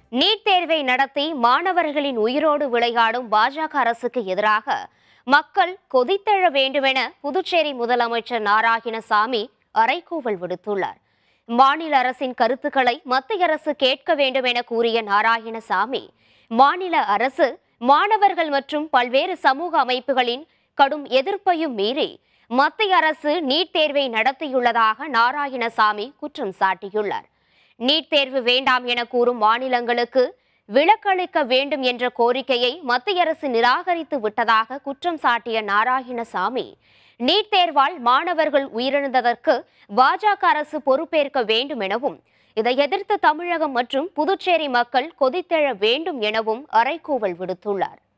NEET தேர்வை நடத்தி மாணவர்களின் உயிரோடு விளையாடும் பாஜக அரசுக்கு எதிராக மக்கள் கொதித்தெழ வேண்டுமென புதுச்சேரி முதலமைச்சர் நாராயணசாமி அறைகூவல் விடுத்துள்ளார் மாநில அரசின் கருத்துக்களை மத்திய அரசு கேட்க வேண்டும் என கூறிய நாராயணசாமி மாநில அரசு மாணவர்கள் மற்றும் பல்வேறு சமூக அமைப்புகளின் கடும் எதிர்ப்பையும் மீறி மத்திய அரசு நீட் தேர்வை நடத்தியுள்ளதாக நாராயணசாமி குற்றம் சாட்டியுள்ளார் நீட் தேர்வு வேண்டாம் என கூறும் மாநிலங்களுக்கு விலக்களிக்க வேண்டும் என்ற கோரிக்கையை மத்திய அரசு நிராகரித்து விட்டதாக குற்றம் சாட்டிய நாராயணசாமி நீட் தேர்வால் மாணவர்கள் உயிரிழந்ததற்கு பாஜக அரசு பொறுப்பேற்க வேண்டும் எனவும் இதை எதிர்த்து தமிழகம் மற்றும் புதுச்சேரி மக்கள் கொதித்தெழ வேண்டும் எனவும் அறைகூவல் விடுத்துள்ளார்